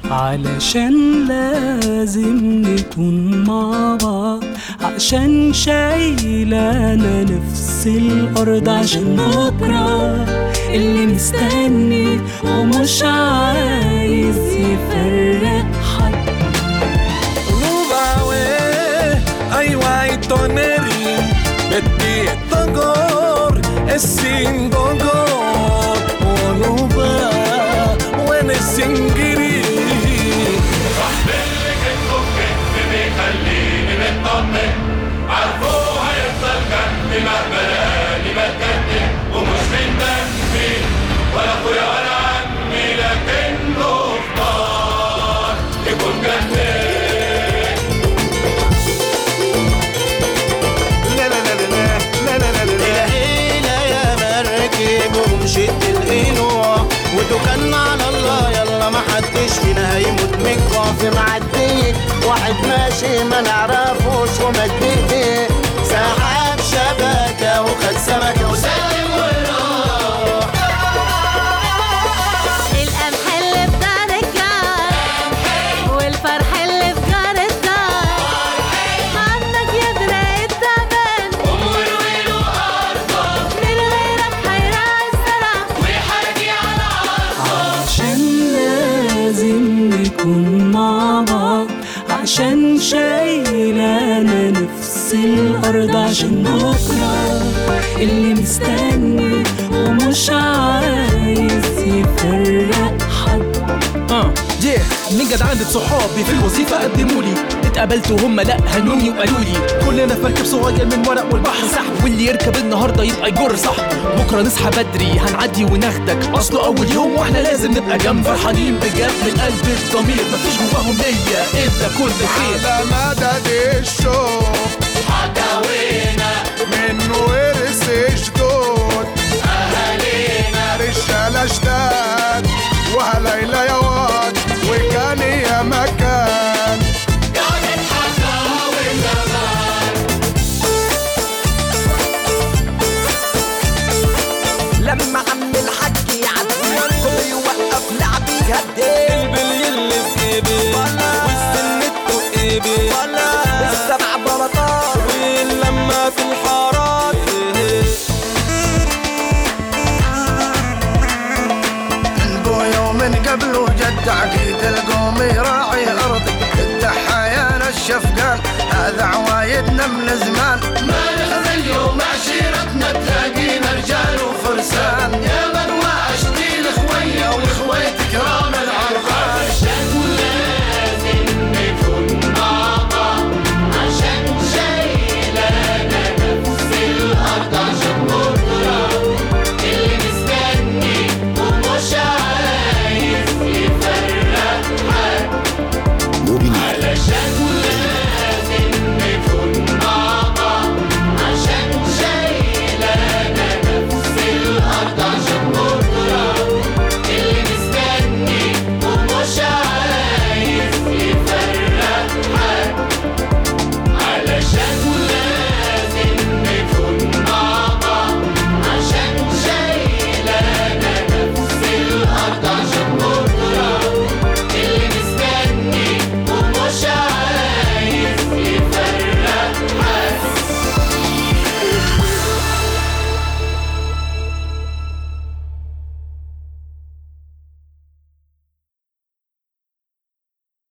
علشان لازم نكون مع بعض عشان شايلانا نفس الأرض عشان بكرة اللي مستني ومش عايز يفرق حد Nubawe, ay guay tonerin, beti togor, esin gogor, onuba, wen esingiri. اللي كتبه بكتب بيخليني مطمن عارفه هيفضل جنبي مهما لقاني بتجنن ومش من دمي ولا اخويا ولا عمي لكنه اختار يكون جنبي لا لا لا لا لا لا لا لا الهيلة يا مركب ومشيت القنوع وتوكلنا على الله يلا ما حدش فينا هيموت من في معدي واحد ماشي ما نعرفوش ومد ايديه سحب شبكة وخد سمكة وسلم وراح القمح اللي في دار الجار والفرح اللي في جار الدار عنك يدرى التمن من غيرك هيراعي الزرع عشان لازم نكون مع بعض عشان شايلانا نفس الأرض عشان بكرة اللي مستني ومش عايز يفرق حد اه yeah. من جدعان صحابي في الوظيفة قدموا لي اتقابلت وهم لا هنوني وقالوا لي كلنا في مركب صغير من ورق والبحر صح واللي يركب النهارده يبقى يجر صح بكره نصحى بدري هنعدي وناخدك اصله اول يوم واحنا لازم نبقى جنب فرحانين بجد من قلب الضمير مفيش جواهم نية الا كل خير على مدد الشوق حكاوينا من ورث جدود اهالينا رجالة جداد وهليلة يا واد وكان يا مكان قاعدة حكاوي زمان لما عم الحاج يعدي كله يوقف لعب يهدي البلي اللي في جيبي والسن التقيبي السبع بلاطات واللمة في الحارات البويا ومن قبله جد عقيد القوم يراعي ارضي التحايا الشفقان هذا عوايدنا من زمان ما نخزى اليوم عشيرتنا تلاقينا رجال وفرق